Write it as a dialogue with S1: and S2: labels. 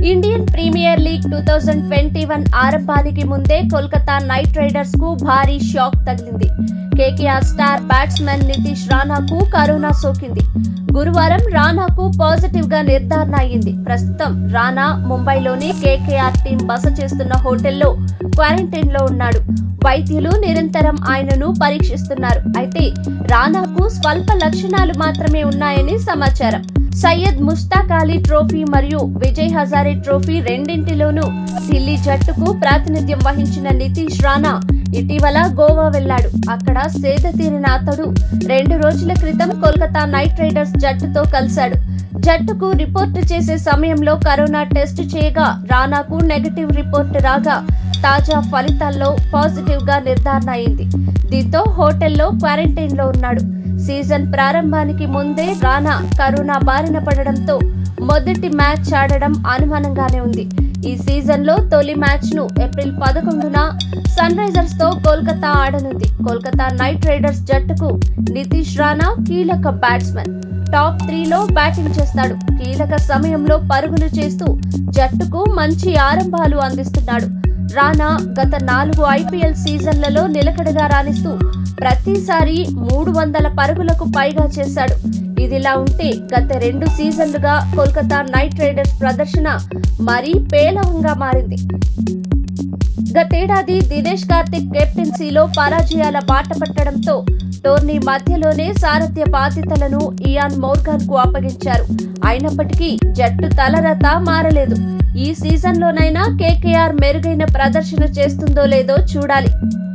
S1: Indian Premier League two thousand twenty one ఆరంభానికి ముందే Kolkata Knight Riders కు భారీ షాక్ తగిలింది కేకేఆర్ స్టార్ బ్యాట్స్మెన్ నితీష్ రాణాకు కరోనా సోకింది గురువారం రాణాకు పాజిటివ్ గా నిర్ధారణ అయింది ప్రస్తుతం రాణా ముంబైలోని కేకేఆర్ టీం బస చేస్తున్న హోటల్లో క్వారంటైన్ లో ఉన్నాడు వైద్యులు నిరంతరం ఆయనను పరీక్షిస్తున్నారు అయితే రానాకు స్వల్ప లక్షణాలు మాత్రమే ఉన్నాయని సమాచారం సయ్యద్ ముస్తాక్ అలీ ట్రోఫీ మరియు విజయ్ హజారే ట్రోఫీ రెండింటిలోనూ ఢిల్లీ జట్టుకు ప్రాతినిధ్యం వహించిన నితీష్ రాణా ఇటీవల గోవా వెళ్లాడు అక్కడ సేద తీరిన అతడు రెండు రోజుల క్రితం కోల్కతా నైట్ రైడర్స్ జట్టుతో కలిశాడు జట్టుకు రిపోర్టు చేసే సమయంలో కరోనా టెస్ట్ చేయగా రానాకు నెగటివ్ రిపోర్ట్ రాగా తాజా ఫలితాల్లో పాజిటివ్ గా నిర్ధారణ అయింది దీంతో హోటల్లో క్వారంటైన్ లో ఉన్నాడు సీజన్ ప్రారంభానికి ముందే రానా కరోనా బారిన పడడంతో మొదటి మ్యాచ్ ఆడడం అనుమానంగానే ఉంది ఈ సీజన్ లో తొలి మ్యాచ్ ను ఏప్రిల్ పదకొండున సన్ రైజర్స్ తో కోల్కతా ఆడనుంది కోల్కతా నైట్ రైడర్స్ జట్టుకు నితీష్ రాణా కీలక బ్యాట్స్మెన్ టాప్ త్రీలో బ్యాటింగ్ చేస్తాడు కీలక సమయంలో పరుగులు చేస్తూ జట్టుకు మంచి ఆరంభాలు అందిస్తున్నాడు రానా గత నాలుగు ఐపీఎల్ సీజన్లలో నిలకడగా రాణిస్తూ ప్రతిసారి మూడు వందల పరుగులకు పైగా చేశాడు ఇదిలా ఉంటే గత రెండు సీజన్లుగా కోల్కతా నైట్ రైడర్స్ ప్రదర్శన మరీ పేలవంగా మారింది గతేడాది దినేష్ కార్తిక్ కెప్టెన్సీలో పరాజయాల బాట పట్టడంతో టోర్నీ మధ్యలోనే సారథ్య బాధ్యతలను ఇయాన్ మోర్గాన్ కు అప్పగించారు అయినప్పటికీ జట్టు తలరత మారలేదు ఈ సీజన్లోనైనా కేకేఆర్ మెరుగైన ప్రదర్శన చేస్తుందో లేదో చూడాలి